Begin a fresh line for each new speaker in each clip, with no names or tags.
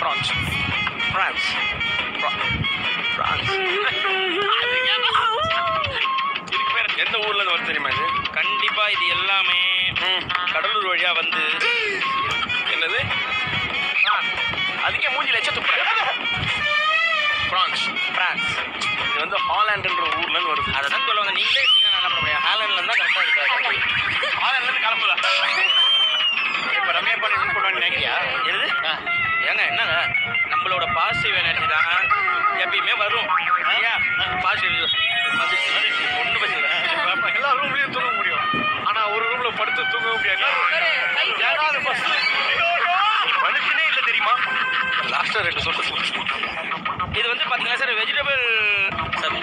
France France France இதுக்கு பேர் எந்த ஊர்ல இருந்து வருது தெரியுமா இது
கண்டிப்பா இது எல்லாமே
ம்.
கடலூர் வழியா வந்து
என்னது பிரான்ஸ் அதுக்கே மூஞ்சி லட்சம் துப்புறேன் பிரான்ஸ்
பிரான்ஸ்
இது வந்து ஹாலாண்டுன்ற ஊர்ல இருந்து வருது
அதை தான் சொல்லுவாங்க நீங்களே எடுத்தீங்கன்னா நான் என்ன பண்ண முடியும் ஹாலண்ட்ல இருந்தா கரெக்டா இருக்காது
ஹாலாண்ட்ல இருந்து கிளம்புதா இப்ப ரம்யா பண்ணி வின் பண்ணுவாங்க நினைக்கிறியா
எது ஏங்க என்னங்க நம்மளோட பாசிட்டிவ் எனர்ஜி தான் எப்பயுமே வரும் சரியா பாசிட்டிவ் வந்துச்சு வந்துச்சு ஒன்றும் பிரச்சனை இல்லை
எல்லா ரூம்லயும் தூங்க முடியும் ஆனா ஒரு ரூம்ல படுத்து தூங்க முடியாது யாராவது first மனுஷனே இல்ல தெரியுமா லாஸ்டா ரெண்டு சொல்ல
இது வந்து பாத்தீங்கன்னா சார் வெஜிடபிள் சார்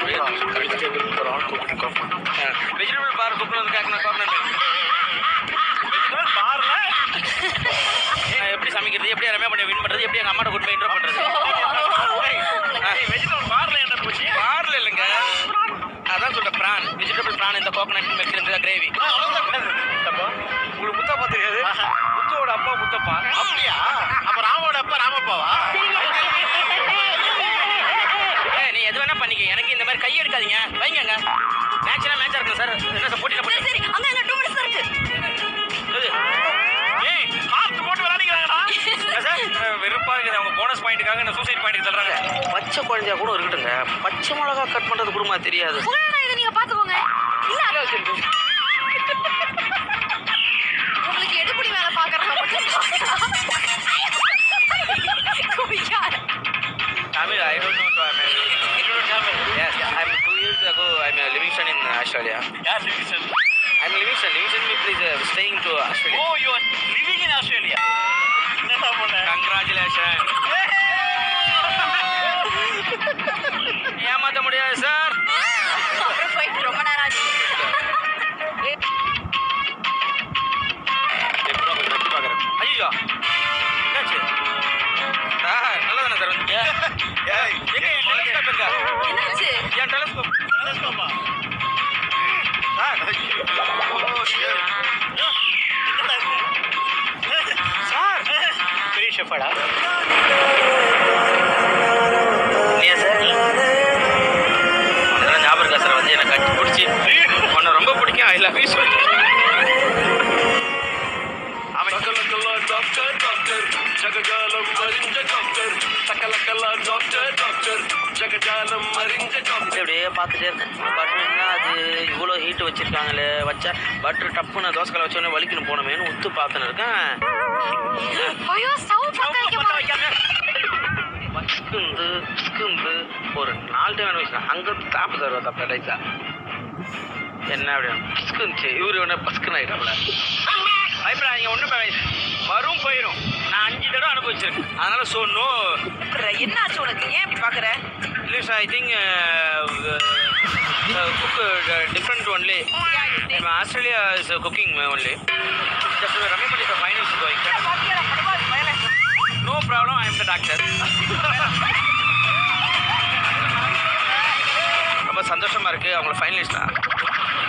வெஜிடபிள் பார் குப்பன் கேட்கணும் கோகனட் மில்க்
பார்ல
எப்படி சமைக்கிறது எப்படி ரம்யா பண்ணி வின் பண்றது எப்படி எங்க அம்மாட்ட கூட்டு போய் இன்ட்ரோ பண்றது
வெஜிடபிள் பார்ல என்ன போச்சு
பார்ல இல்லைங்க அதான் சொல்றேன் பிரான் வெஜிடபிள் பிரான் இந்த கோகனட் மில்க் இந்த கிரேவி
தப்பா உங்களுக்கு முத்தப்பா தெரியாது முத்துவோட அப்பா முத்தப்பா அப்படியா அப்ப ராமோட அப்பா ராமப்பாவா
ஏய் நீ எது வேணா பண்ணிக்க எனக்கு இந்த மாதிரி கை எடுக்காதீங்க வைங்கங்க மேட்ச்னா மேட்சா இருக்கும் சார் என்ன சார் போட்டியில் போட்டு
சரி அங்க என்ன டூ மினிட்ஸ் இருக்கு
இது
ஏய் காத்து போட்டு விளையாடிக்கிறாங்கடா
என்ன சார் அஹ் வெறுப்பா இருக்குது அவங்க போனஸ் பாயிண்ட்டுக்காக என்ன சூசைட் பாயிண்ட் சொல்றாங்க பச்சை குழந்தையா கூட இருக்கட்டுங்க பச்சை மிளகா கட் பண்றது குருமா தெரியாது
புகழனா இதை நீங்க பாத்துக்கோங்க இல்ல உங்களுக்கு எடுபடி வேலை பாக்குறத மட்டும்
Tamil, I don't know Tamil. You don't know Tamil? Yes, I'm two years ago. I'm uh, Livingston in Australia.
யார் Livingston
I'm Livingston. Livingston means please uh, staying to Australia.
Oh you are living in Australia என்னடா பண்ண
Congratulations. ஏமாத்த முடியாது sir
அப்புறம் போயிட்டு ரொம்ப நேரம் ஆச்சு
ஐயோ என்னாச்சு சார் நல்லா தானே சார் வந்தீங்க
ஏய்
எங்க என் டெலிஸ்கோப் எங்க
என்னாச்சு
என் டெலிஸ்கோப்
டெலஸ்கோப்பா
சார்
ஓ ஷிட்
சார்
பெரிய ஷெஃபாடா
இல்லையா சார் அதெல்லாம் ஞாபகம் இருக்கா சார் வந்து எனக்கு கட்டி பிடிச்சி உன்னை ரொம்ப பிடிக்கும் ஐ லவ் யூ சொல்லி
சகலக்கல்லா டாக்டர் டாக்டர் ஜகஜாலம் அறிஞ்ச டாக்டர் சகலக்கல்லா டாக்டர் டாக்டர் ஜகஜாலம் அறிஞ்ச டாக்டர்
அப்படியே பார்த்துட்டே இருக்கேன் பட்டர் என்ன அது இவ்வளோ ஹீட் வச்சிருக்காங்களே வச்சா பட்டர் டப்புன்னு தோசைக்கலை வச்சோடனே வலிக்கணும் போனமேனு உத்து பார்த்துன்னு இருக்கேன்
ஐயோ ஸ்டவ் பத்த வைக்க போறேன்
பஸ்குந்து பஸ்குந்து ஒரு நாலு டைம் வச்சுருக்கேன் அங்கே தாப்பு தருவா தப்பா ரைஸா என்ன அப்படி பஸ்குந்துச்சு இவரு உடனே பஸ்குன்னு ஆகிட்டாப்ல பயப்படாதீங்க ஒன்றும் வரும் போயிடும் நான் அஞ்சு தடவை அனுபவிச்சிருக்கேன் அதனால ஸோ நோ
என்ன ஆச்சு உனக்கு ஏன் இப்படி பாக்குற
இல்லை sir I think cook different only Australia is cooking only just Ramya பண்ணி finals going no problem I am the doctor ரொம்ப சந்தோஷமா இருக்கு அவங்கள ஃபைனலிஸ்டா